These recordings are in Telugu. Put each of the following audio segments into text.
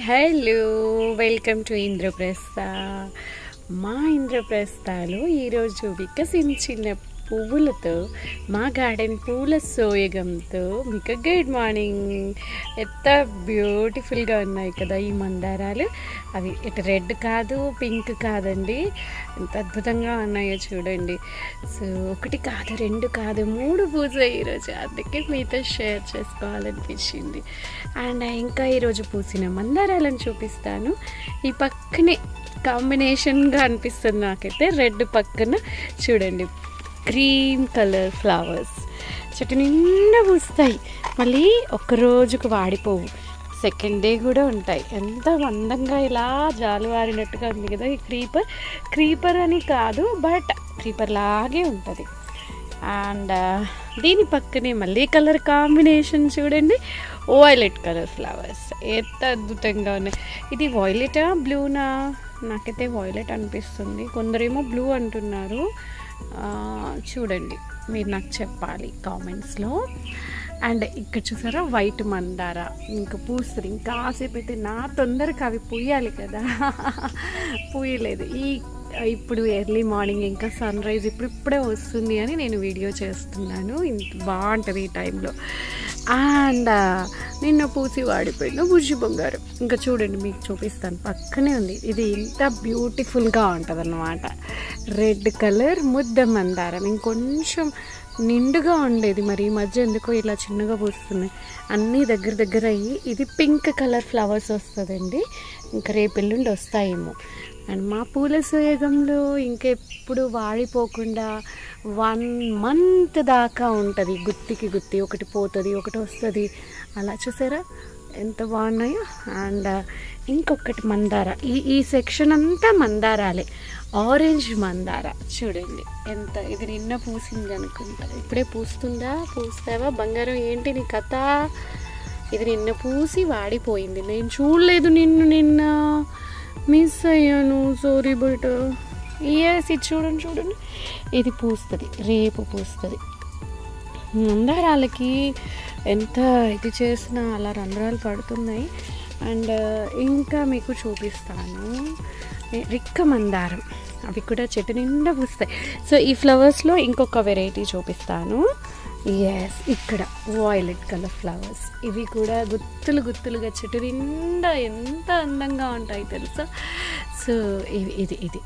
హలో వెల్కమ్ టు ఇంద్రప్రస్థ మా ఇంద్రప్రస్థలో ఈరోజు వికసించిన పువ్వులతో మా గార్డెన్ పూల సోయగంతో మీకు గుడ్ మార్నింగ్ ఎంత బ్యూటిఫుల్గా ఉన్నాయి కదా ఈ మందారాలు అవి ఇటు రెడ్ కాదు పింక్ కాదండి ఎంత అద్భుతంగా ఉన్నాయో చూడండి సో ఒకటి కాదు రెండు కాదు మూడు పూసాయి ఈరోజు అందుకే మీతో షేర్ చేసుకోవాలనిపించింది అండ్ ఇంకా ఈరోజు పూసిన మందారాలను చూపిస్తాను ఈ పక్కనే కాంబినేషన్గా అనిపిస్తుంది నాకైతే రెడ్ పక్కన చూడండి క్రీమ్ కలర్ ఫ్లవర్స్ చెట్టు నిండా పూస్తాయి మళ్ళీ ఒక్క రోజుకు వాడిపోవు సెకండ్ డే కూడా ఉంటాయి ఎంత అందంగా ఇలా జాలువారినట్టుగా ఉంది కదా ఈ క్రీపర్ క్రీపర్ అని కాదు బట్ క్రీపర్ లాగే ఉంటుంది అండ్ దీని పక్కనే మళ్ళీ కలర్ కాంబినేషన్ చూడండి వైలెట్ కలర్ ఫ్లవర్స్ ఎంత అద్భుతంగా ఉన్నాయి ఇది వైలెటా బ్లూనా నాకైతే వైలెట్ అనిపిస్తుంది కొందరేమో బ్లూ అంటున్నారు ఆ, చూడండి మీరు నాకు చెప్పాలి కామెంట్స్లో అండ్ ఇక్కడ చూసారా వైట్ మందార ఇంకా పూస్తుంది ఇంకా కాసేపు అయితే నా తొందరగా అవి పూయాలి కదా పూయలేదు ఈ ఇప్పుడు ఎర్లీ మార్నింగ్ ఇంకా సన్ రైజ్ ఇప్పుడు ఇప్పుడే వస్తుంది అని నేను వీడియో చేస్తున్నాను ఇంత బాగుంటుంది ఈ టైంలో అండ్ నిన్న పూసి వాడిపోయిన బుజ్జి బంగారం ఇంకా చూడండి మీకు చూపిస్తాను పక్కనే ఉంది ఇది ఇంత బ్యూటిఫుల్గా ఉంటుంది అనమాట రెడ్ కలర్ ముద్ద మందారం ఇంకొంచెం నిండుగా ఉండేది మరి ఈ మధ్య ఎందుకో ఇలా చిన్నగా పూస్తున్నాయి అన్నీ దగ్గర దగ్గర అయ్యి ఇది పింక్ కలర్ ఫ్లవర్స్ వస్తుందండి ఇంకా రేపు ఎల్లుండి వస్తాయేమో అండ్ మా పూల సోయగంలో ఇంకెప్పుడు వాడిపోకుండా వన్ మంత్ దాకా ఉంటుంది గుత్తికి గుత్తి ఒకటి పోతుంది ఒకటి వస్తుంది అలా చూసారా ఎంత బాగున్నాయో అండ్ ఇంకొకటి మందార ఈ ఈ సెక్షన్ అంతా మందారాలే ఆరెంజ్ మందార చూడండి ఎంత ఇది నిన్న పూసింది అనుకుంటా ఇప్పుడే పూస్తుందా పూస్తావా బంగారం ఏంటి నీ కథ ఇది నిన్న పూసి వాడిపోయింది నేను చూడలేదు నిన్ను నిన్న మిస్ అయ్యాను సారీ బట్ ఎస్ ఇది చూడండి చూడండి ఇది పూస్తుంది రేపు పూస్తుంది మందారాలకి ఎంత ఇది చేసినా అలా రంధ్రాలు పడుతున్నాయి అండ్ ఇంకా మీకు చూపిస్తాను రిక్క మందారం అవి కూడా చెట్టు నిండా పూస్తాయి సో ఈ ఫ్లవర్స్లో ఇంకొక వెరైటీ చూపిస్తాను ఎస్ ఇక్కడ వాయిలెట్ కలర్ ఫ్లవర్స్ ఇవి కూడా గుత్తులు గుత్తులుగా చెట్టు నిండా ఎంత అందంగా ఉంటాయి తెలుసా సో ఇవి ఇది ఇది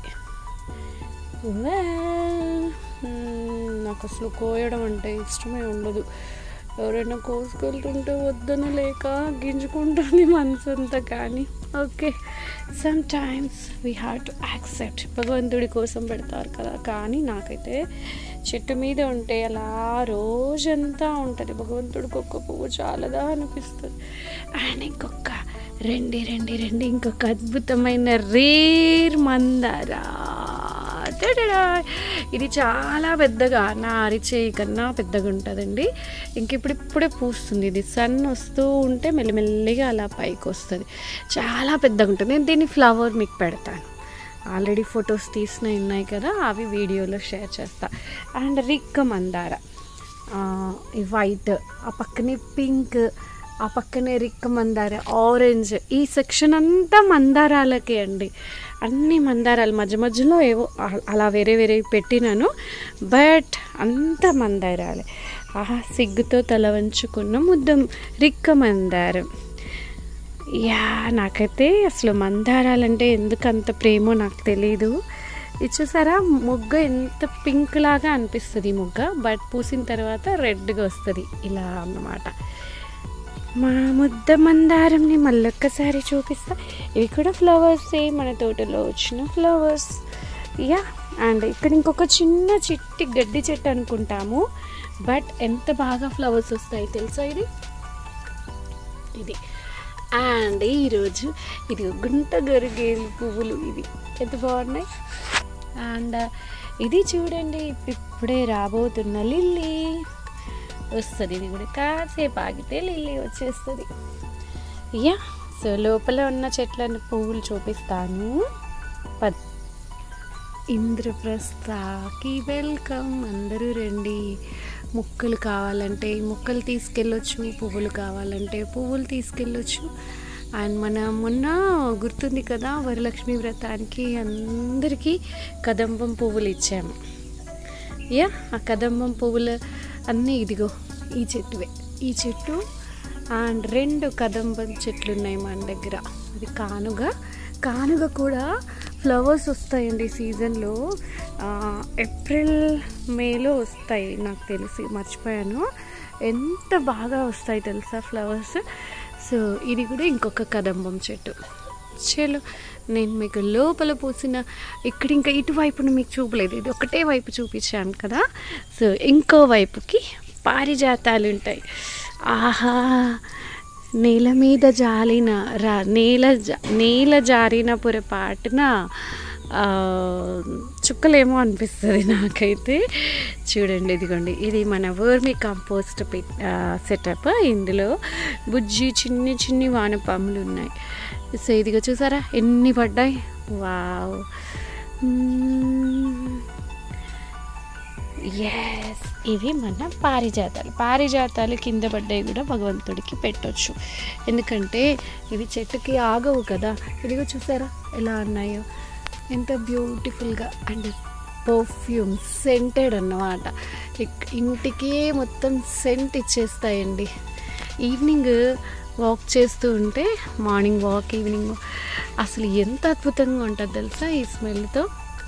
Well, hmm, నాకు అసలు కోయడం అంటే ఇష్టమే ఉండదు ఎవరైనా కోసుకెళ్తుంటే వద్దన లేక గింజుకుంటుంది మనసు అంతా కానీ okay sometimes we have to accept భగవంతుడి కోసం పెడతారు కదా కానీ నాకైతే చెట్టు మీద ఉంటే అలా రోజంతా ఉంటుంది భగవంతుడికి ఒక్క పువ్వు చాలదా అనిపిస్తుంది అండ్ ఇంకొక రెండి రెండి రెండి ఇంకొక అద్భుతమైన రేర్ మందారా టడడా. ఇది చాలా పెద్దగా నా అరిచేయి కన్నా పెద్దగా ఉంటుందండి ఇంక ఇప్పుడు ఇప్పుడే పూస్తుంది ఇది సన్ వస్తూ ఉంటే మెల్లిమెల్లిగా అలా పైకి వస్తుంది చాలా పెద్దగా ఉంటుంది నేను దీన్ని ఫ్లవర్ మీకు పెడతాను ఆల్రెడీ ఫొటోస్ తీసినవి ఉన్నాయి కదా అవి వీడియోలో షేర్ చేస్తా అండ్ రిక్క మందార ఆ, ఈ వైట్ ఆ పక్కనే పింక్ ఆ పక్కనే రిక్క మందార ఆరెంజ్ ఈ సెక్షన్ అంతా మందారాలకే అండి అన్ని మందారాలు మధ్య మధ్యలో ఏవో అ- అలా వేరే వేరే పెట్టినాను బట్ అంత మందారాలే ఆహా సిగ్గుతో తల వంచుకున్న ముద్ద రిక్క మందారం యా నాకైతే అసలు మందారాలంటే ఎందుకు అంత ప్రేమో నాకు తెలీదు ఇది చూసారా మొగ్గ ఎంత పింక్ లాగా అనిపిస్తుంది ఈ మొగ్గ బట్ పూసిన తర్వాత రెడ్గా వస్తుంది ఇలా అన్నమాట మా ముద్ద మందారంని మళ్ళొక్కసారి చూపిస్తా ఇవి కూడా ఫ్లవర్సే మన తోటలో వచ్చిన ఫ్లవర్స్ యా అండ్ ఇక్కడ ఇంకొక చిన్న చిట్టి గడ్డి చెట్టు అనుకుంటాము బట్ ఎంత బాగా ఫ్లవర్స్ వస్తాయి తెలుసా ఇది ఇది అండ్ ఈరోజు ఇది గుంట గరిగేలు పువ్వులు ఇవి ఎంత బాగున్నాయి అండ్ ఇది చూడండి ఇప్పుడే రాబోతున్న లిల్లీ వస్తుంది ఇది కూడా కాసేపు ఆగితే లిల్లీ వచ్చేస్తుంది యా సో లోపల ఉన్న చెట్లను పువ్వులు చూపిస్తాను పద్ ఇంద్రప్రస్థకి వెల్కమ్ అందరూ రండి ముక్కలు కావాలంటే ఈ ముక్కలు తీసుకెళ్ళొచ్చు పువ్వులు కావాలంటే పువ్వులు తీసుకెళ్ళొచ్చు అండ్ మన మొన్న గుర్తుంది కదా వరలక్ష్మి వ్రతానికి అందరికీ కదంబం పువ్వులు ఇచ్చాము యా ఆ కదంబం పువ్వులు అన్నీ ఇదిగో ఈ చెట్టువే ఈ చెట్టు అండ్ రెండు కదంబం చెట్లు ఉన్నాయి మన దగ్గర అది కానుగ కానుగ కూడా ఫ్లవర్స్ వస్తాయండి సీజన్లో ఆ, ఏప్రిల్ మేలో వస్తాయి నాకు తెలిసి మర్చిపోయాను ఎంత బాగా వస్తాయి తెలుసా ఫ్లవర్స్ సో ఇది కూడా ఇంకొక కదంబం చెట్టు చలో నేను మీకు లోపల పూసిన ఇక్కడ ఇంకా ఇటువైపున మీకు చూపలేదు ఇది ఒకటే వైపు చూపించాను కదా సో ఇంకో వైపుకి పారిజాతాలు ఉంటాయి ఆహా నేల మీద జాలిన రా నేల జా- నేల జారిన పొరపాటున ఆ, చుక్కలేమో అనిపిస్తుంది నాకైతే చూడండి ఇదిగోండి ఇది మన వర్మి కంపోస్ట్ పిట్ సెటప్ ఇందులో బుజ్జి చిన్ని చిన్ని వానపాములు ఉన్నాయి సో ఇదిగో చూసారా ఎన్ని పడ్డాయి వావ్ ఎస్ ఇవి మన పారిజాతాలు పారిజాతాలు కింద పడ్డాయి కూడా భగవంతుడికి పెట్టొచ్చు ఎందుకంటే ఇవి చెట్టుకి ఆగవు కదా ఇదిగో చూసారా ఎలా ఉన్నాయో ఎంత బ్యూటిఫుల్గా అండ్ పర్ఫ్యూమ్ సెంటెడ్ అన్నమాట ఇక్- ఇంటికి మొత్తం సెంట్ ఇచ్చేస్తాయండి ఈవినింగ్ వాక్ చేస్తూ ఉంటే మార్నింగ్ వాక్ ఈవినింగ్ వాక్ అసలు ఎంత అద్భుతంగా ఉంటుంది తెలుసా ఈ స్మెల్తో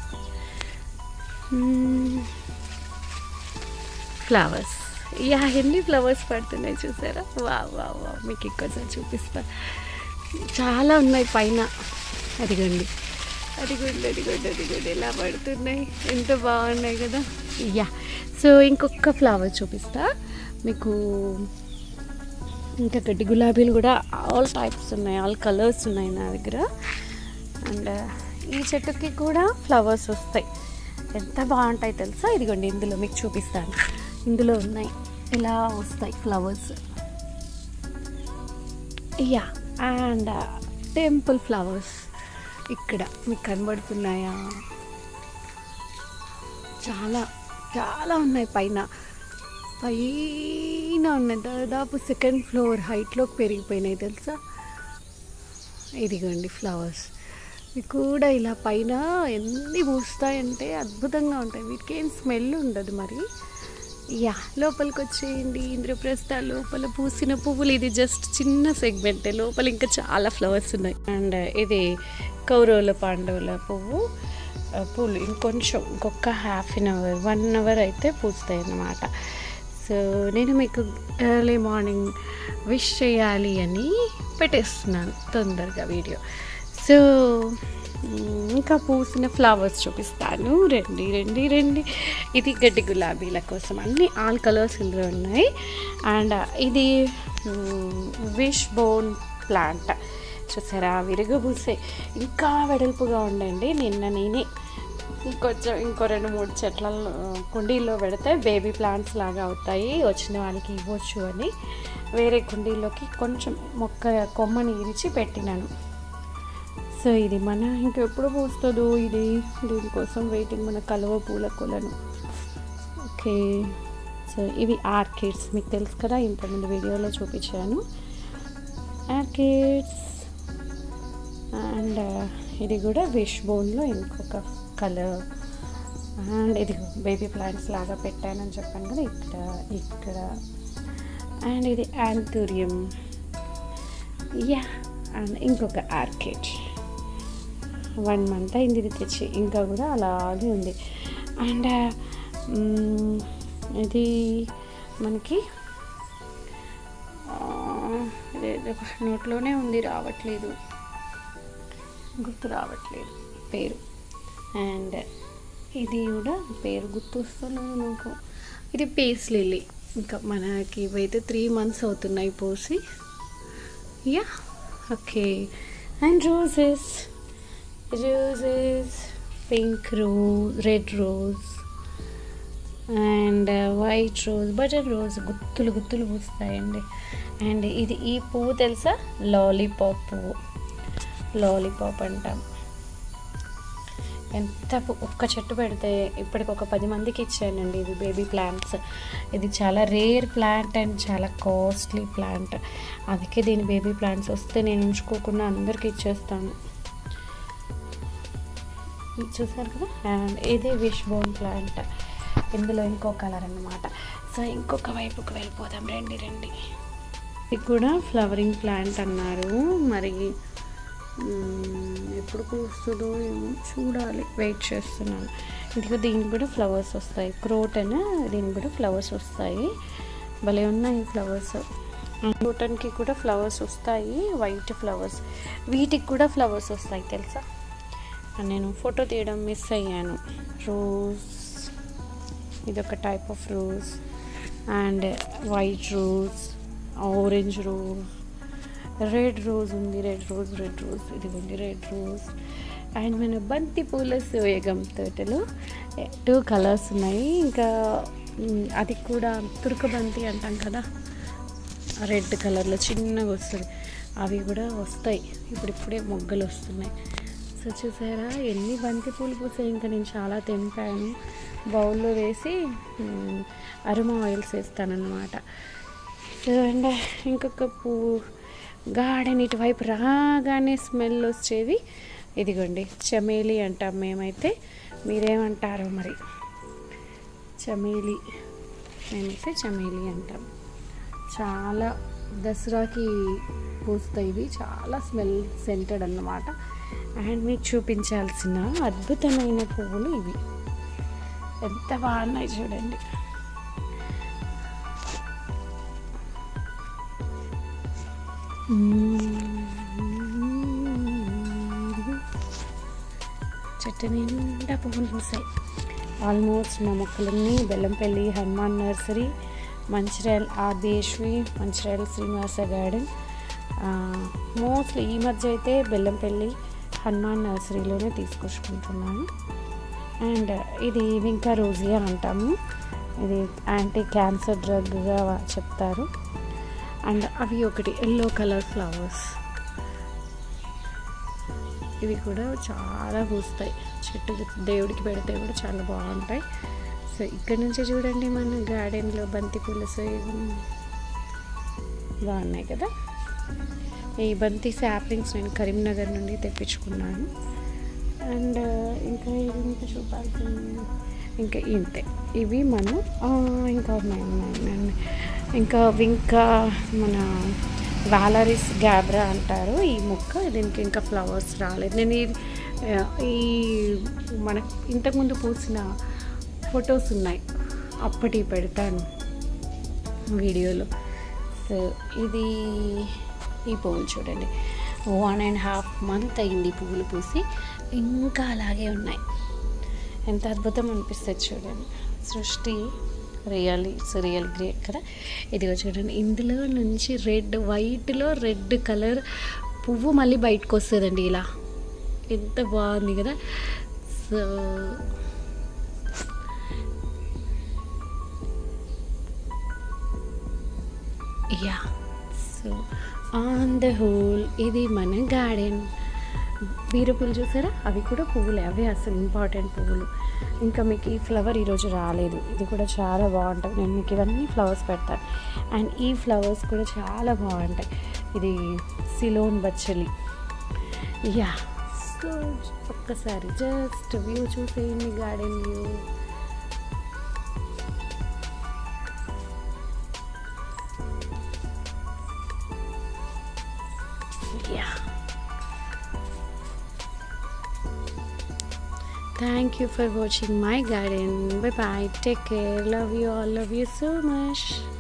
ఫ్లవర్స్ యా ఎన్ని ఫ్లవర్స్ పడుతున్నాయి చూసారా వా వా వా మీకు ఇంకోసారి చూపిస్తా చాలా ఉన్నాయి పైన అదిగోండి అదిగోండి అదిగోండి అదిగోండి ఎలా పడుతున్నాయి ఎంత బాగున్నాయి కదా యా సో ఇంకొక ఫ్లవర్ చూపిస్తా మీకు ఇంకా గడ్డి గులాబీలు కూడా ఆల్ టైప్స్ ఉన్నాయి ఆల్ కలర్స్ ఉన్నాయి నా దగ్గర అండ్ ఈ చెట్టుకి కూడా ఫ్లవర్స్ వస్తాయి ఎంత బాగుంటాయి తెలుసా ఇదిగోండి ఇందులో మీకు చూపిస్తాను ఇందులో ఉన్నాయి ఇలా వస్తాయి flowers yeah and temple flowers ఇక్కడ మీకు కనబడుతున్నాయా చాలా చాలా ఉన్నాయి పైన పైన ఉన్నాయి దాదాపు సెకండ్ ఫ్లోర్ హైట్లోకి పెరిగిపోయినాయి తెలుసా ఇదిగోండి ఫ్లవర్స్ ఇవి కూడా ఇలా పైన ఎన్ని పూస్తాయంటే అద్భుతంగా ఉంటాయి వీటికి ఏం స్మెల్ ఉండదు మరి యా లోపలికి వచ్చేయండి ఇంద్రప్రస్థ లోపల పూసిన పువ్వులు ఇది జస్ట్ చిన్న సెగ్మెంటే లోపల ఇంకా చాలా ఫ్లవర్స్ ఉన్నాయి అండ్ ఇది కౌరవుల పాండవుల పువ్వు ఆ, పూలు ఇంకొంచెం ఇంకొక half an hour one hour అయితే పూస్తాయి అన్నమాట సో నేను మీకు ఎర్లీ మార్నింగ్ విష్ చేయాలి అని పెట్టేస్తున్నాను తొందరగా వీడియో సో మ్, ఇంకా పూసిన ఫ్లవర్స్ చూపిస్తాను రండి రండి రండి ఇది గడ్డి గులాబీల కోసం అన్ని ఆల్ కలర్స్ ఇందులో ఉన్నాయి అండ్ ఇది విష్ బోన్ ప్లాంట్ చూసారా విరగబూసే ఇంకా వెడల్పుగా ఉండండి నిన్న నేనే ఇంకొంచెం ఇంకో రెండు మూడు చెట్ల కుండీల్లో పెడితే బేబీ ప్లాంట్స్ లాగా అవుతాయి వచ్చిన వాళ్ళకి ఇవ్వచ్చు అని వేరే కుండీలోకి కొంచెం మొక్క కొమ్మని ఇరిచి పెట్టినాను సో ఇది మన ఇంకెప్పుడు పూస్తుందో ఇది దీనికోసం వెయిటింగ్ మన కలువ పూల కొలను ఓకే సో ఇవి ఆర్కిడ్స్ మీకు తెలుసు కదా ఇంతకుముందు వీడియోలో చూపించాను ఆర్కిడ్స్ అండ్ ఇది కూడా విష్ బోన్లో ఇంకొక కలర్ అండ్ ఇది బేబీ ప్లాంట్స్ లాగా పెట్టానని చెప్పాను కదా ఇక్కడ ఇక్కడ అండ్ ఇది యాంథూరియం యా అండ్ ఇంకొక ఆర్కిడ్ వన్ మంత్ అయింది ఇది తెచ్చి ఇంకా కూడా అలాగే ఉంది అండ్ ఇది మనకి ఆ, ఇదేదో నోట్లోనే ఉంది రావట్లేదు గుర్తు రావట్లేదు పేరు అండ్ ఇది కూడా పేరు గుర్తు వస్తలేదు నాకు ఇది పేస్ లిల్లీ ఇంకా మనకి ఇవైతే త్రీ మంత్స్ అవుతున్నాయి పోసి yeah okay and roses roses pink rose red rose and white rose button rose గుత్తులు గుత్తులు పూస్తాయండి అండ్ ఇది ఈ పువ్వు తెలుసా లాలీపాప్ పువ్వు లాలీపాప్ అంటాం ఎంత పు- ఒక్క చెట్టు పెడితే ఇప్పటికి ఒక పది మందికి ఇచ్చానండి ఇది బేబీ ప్లాంట్స్ ఇది చాలా రేర్ ప్లాంట్ అండ్ చాలా కాస్ట్లీ ప్లాంట్ అందుకే దీని బేబీ ప్లాంట్స్ వస్తే నేను ఉంచుకోకుండా అందరికి ఇచ్చేస్తాను ఇది చూసారు కదా అండ్ ఇది విష్ బోన్ ప్లాంట్ ఇందులో ఇంకో కలర్ అన్నమాట సో ఇంకొక వైపుకి వెళ్ళిపోదాం రండి రండి ఇది కూడా ఫ్లవరింగ్ ప్లాంట్ అన్నారు మరి మ్మ్, ఎప్పుడు పూస్తుందో ఏమో చూడాలి వెయిట్ చేస్తున్నాను ఇదిగో దీనికి కూడా ఫ్లవర్స్ వస్తాయి క్రోటన్ దీనికి కూడా ఫ్లవర్స్ వస్తాయి భలే ఉన్నాయి ఫ్లవర్స్ క్రోటన్కి కూడా ఫ్లవర్స్ వస్తాయి వైట్ ఫ్లవర్స్ వీటికి కూడా ఫ్లవర్స్ వస్తాయి తెలుసా నేను ఫోటో తీయడం మిస్ అయ్యాను రోజ్ ఇదొక type of rose and white rose orange rose red rose ఉంది రెడ్ రోజ్ రెడ్ రోజ్ ఇదిగోండి రెడ్ రోజ్ అండ్ మన బంతి పూల సోయగం తోటలో టూ కలర్స్ ఉన్నాయి ఇంకా మ్, అది కూడా తురుక బంతి అంటాం కదా రెడ్ కలర్లో చిన్నగా వస్తుంది అవి కూడా వస్తాయి ఇప్పుడిప్పుడే మొగ్గలు వస్తున్నాయి సో చూసారా ఎన్ని బంతి పూలు పూసాయి ఇంకా నేను చాలా తెంపాను బౌల్లో వేసి మ్, అరుమా ఆయిల్స్ వేస్తానన్నమాట సో అండ్ ఇంకొక పువ్వు గార్డెన్ ఇటువైపు రాగానే స్మెల్ వచ్చేది ఇదిగోండి చమేలి అంటాం మేమైతే మీరేమంటారో మరి చమేలి మేమైతే చమేలి అంటాం చాలా దసరాకి పూస్తాయి ఇవి చాలా స్మెల్ సెంటెడ్ అన్నమాట అండ్ మీకు చూపించాల్సిన అద్భుతమైన పువ్వులు ఇవి ఎంత బాగున్నాయి చూడండి చెట్టు నిండా పువ్వులు పూసాయి ఆల్మోస్ట్ మా మొక్కలన్నీ Bellampalli Hanuman nursery Mancherial RBSV Mancherial Srinivasa garden mostly ఈ మధ్య అయితే బెల్లంపల్లి హనుమాన్ నర్సరీలోనే తీసుకొచ్చుకుంటున్నాను అండ్ ఇది వింకా రోజియా అంటాము ఇది యాంటీ క్యాన్సర్ డ్రగ్గా చెప్తారు అండ్ అవి ఒకటి ఎల్లో కలర్ ఫ్లవర్స్ ఇవి కూడా చాలా పూస్తాయి చెట్టు దేవుడికి పెడితే కూడా చాలా బాగుంటాయి సో ఇక్కడ నుంచి చూడండి మన గార్డెన్లో బంతి పూల సోయగం బాగున్నాయి కదా ఈ బంతి శాప్లింగ్స్ నేను కరీంనగర్ నుండి తెప్పించుకున్నాను అండ్ ఇంకా ఇది ఇంకా చూపాల్సింది ఇంకా ఇంతే ఇవి మనం ఆ, ఇంకా ఉన్నాయి ఉన్నాయి ఉన్నాయి. ఇంకా ఇంకా మన వాలరిస్ గ్యాబ్రా అంటారు ఈ మొక్క దీనికి ఇంకా ఫ్లవర్స్ రాలేదు నేను ఈ ఆ, ఈ మన ఇంతకుముందు పూసిన ఫొటోస్ ఉన్నాయి అప్పటి పెడతాను వీడియోలో సో ఇది ఈ పువ్వులు చూడండి వన్ అండ్ హాఫ్ మంత్ అయింది పువ్వులు పూసి ఇంకా అలాగే ఉన్నాయి ఎంత అద్భుతం అనిపిస్తుంది చూడండి సృష్టి రియల్ ఇట్స్ రియల్ గ్రేట్ కదా ఇదిగో చూడండి ఇందులో నుంచి రెడ్ వైట్లో రెడ్ కలర్ పువ్వు మళ్ళీ బయటకు వస్తుందండి ఇలా ఎంత బాగుంది కదా so yeah so on the whole ఇది మన గార్డెన్ బీరపులు చూసారా అవి కూడా పువ్వులే అవే అసలు ఇంపార్టెంట్ పువ్వులు ఇంకా మీకు ఈ ఫ్లవర్ ఈరోజు రాలేదు ఇది కూడా చాలా బాగుంటుంది నేను మీకు ఇవన్నీ ఫ్లవర్స్ పెడతాను అండ్ ఈ ఫ్లవర్స్ కూడా చాలా బాగుంటాయి ఇది సిలోన్ బచ్చలి యా సో ఒక్కసారి జస్ట్ వ్యూ చూసేయండి garden view yeah thank you for watching my garden bye bye take care love you all love you so much